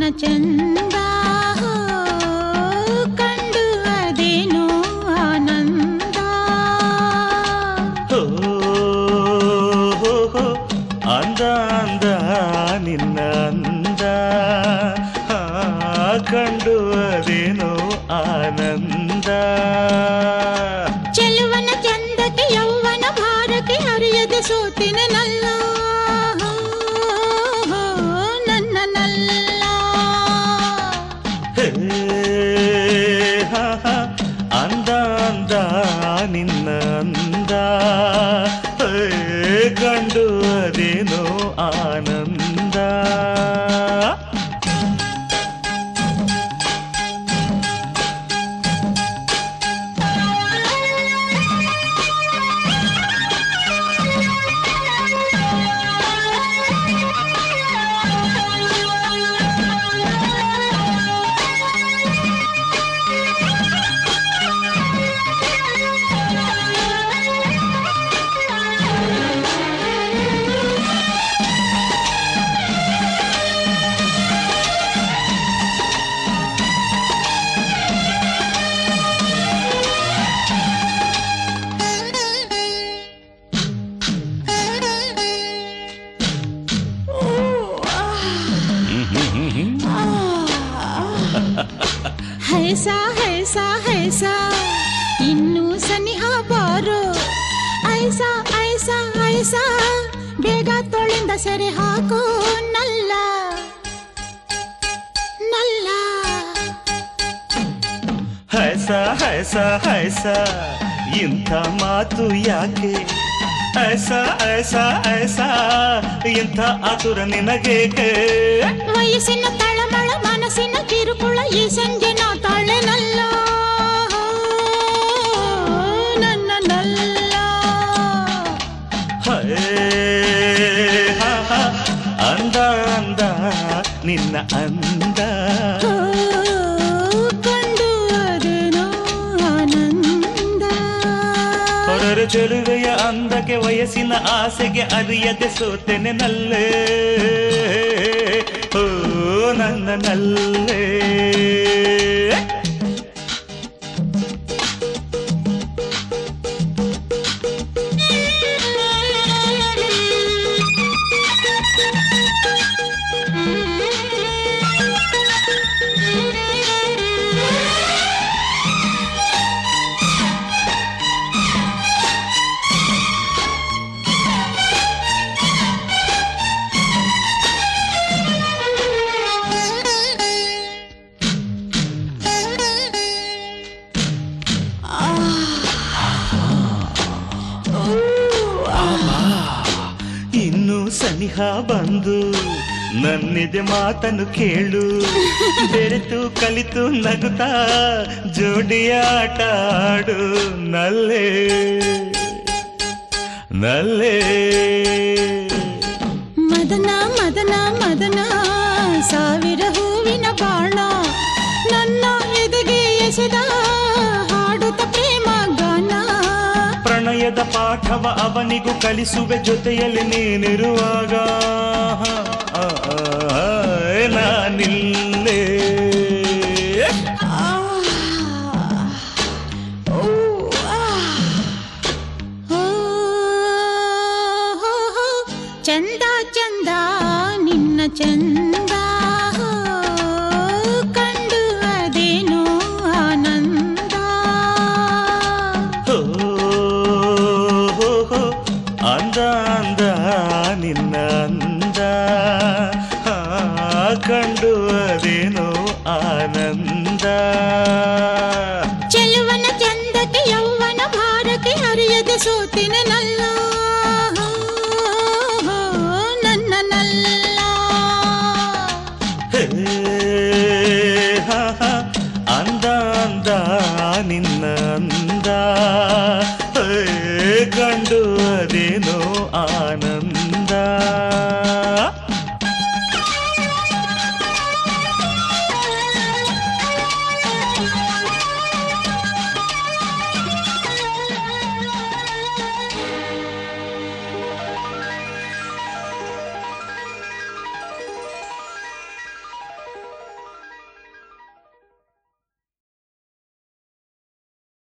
ಚಂದ ಕಂಡು ಅದೇನೋ ಆನಂದ ಹೋ, ಹೋ, ಹೋ, ಅಂದ ಅಂದ ನಿನ್ನ ಅಂದ ಆ, ಕಂಡು ಅದೇನೋ ಆನಂದ ಚೆಲುವನ ಚಂದಕ್ಕೆ ಯೌವನ ಭಾರಕ್ಕೆ ಹರಿಯದೆ ಸೋತಿನ ನಲ್ಲ ನನ್ನ ನಲ್ಲ ಹೇ, ಹಾ, ಹಾ, ಅಂದ ಅಂದ ನಿನ್ನ ಅಂದ ಹೇ, ಕಂಡು ಅದೇನೋ ಆನಂದ ಹೈಸಾ ಹೈಸಾ ಹೈಸಾ ಇನ್ನೂ ಸನಿಹ ಬಾರೋ ಐಸಾ ಐಸಾ ಐಸಾ ಬೇಗ ತೊಳಿಂದ ಸೆರೆ ಹಾಕೋ ನಲ್ಲ ನಲ್ಲ ಹೈಸ ಹೈಸ ಹೈಸ ಇಂಥ ಮಾತು ಯಾಕೆ ಐಸ ಐಸ ಐಸ ಇಂಥ ಆತುರ ನಿನಗೇಕೆ ವಯಸ್ಸಿನ ತಳಮಳ ಮನಸ್ಸಿನ ಕಿರುಕುಳ ಈ ಸಂಜೆ ನಾ ತಾಳೆ ನಲ್ಲ ನನ್ನ ನಲ್ಲ ಹೇ, ಹಾ, ಹಾ, ಅಂದ ಅಂದ ನಿನ್ನ ಅಂದ ಓ, ಕಂಡು ಅದೇನೋ ಆನಂದ ಹೊರರ ಚೆಲುವೆಯ ಅಂದಕ್ಕೆ ವಯಸ್ಸಿನ ಆಸೆಗೆ ಅರಿಯದೆ ಸೋತೆನೆ ನಲ್ಲೇ ಓ ನನ್ನ ನಲ್ಲೇ ಇನ್ನು ಸನಿಹ ಬಂದು ನನ್ನಿದೆ ಮಾತನ್ನು ಕೇಳು ಬೆರೆತು ಕಲಿತು ನಗುತ್ತಾ ಜೋಡಿಯಾಟ ಆಡು ನಲ್ಲೇ ನಲ್ಲೇ ಮದನ ಮದನ ಮದನ ಸಾವಿರ ಹೂವಿನ ಬಾಣ ನನ್ನ ಎದೆಗೆ ಎಸೆದ ಹಾಡುತ್ತ ಪ್ರೇಮ ಗಾನ ಪ್ರಣಯದ ಪಾಠವ ಅವನಿಗೂ ಕಲಿಸುವೆ ಜೊತೆಯಲ್ಲಿ ನೀನಿರುವಾಗ ಆ, ಆ, ಆ, ನಾನಿಲ್ಲೇ ಆ, ಓ, ಆ. ಓ, ಹೋ, ಹೋ, ಚಂದ ಚಂದ ನಿನ್ನ ಚಂದ ಕಂಡು ಅದೇನೋ ಆನಂದ ಹೋ, ಹೋ, ಹೋ, ಅಂದ ಅಂದ ನಿನ್ನ ಅಂದ ಆ, ಕಂಡು ಅದೇನೋ ಆನಂದ ಚೆಲುವನ ಚಂದಕ್ಕೆ ಯೌವನ ಭಾರಕ್ಕೆ ಹರಿಯದೆ ಸೋತಿನ ನಲ್ಲ ನನ್ನ ನಲ್ಲ ಹೇ, ಹಾ, ಹಾ, ಅಂದ ಅಂದ ನಿನ್ನ ಅಂದ ಹೇ, ಕಂಡು ಅದೇನೋ ಆನಂದ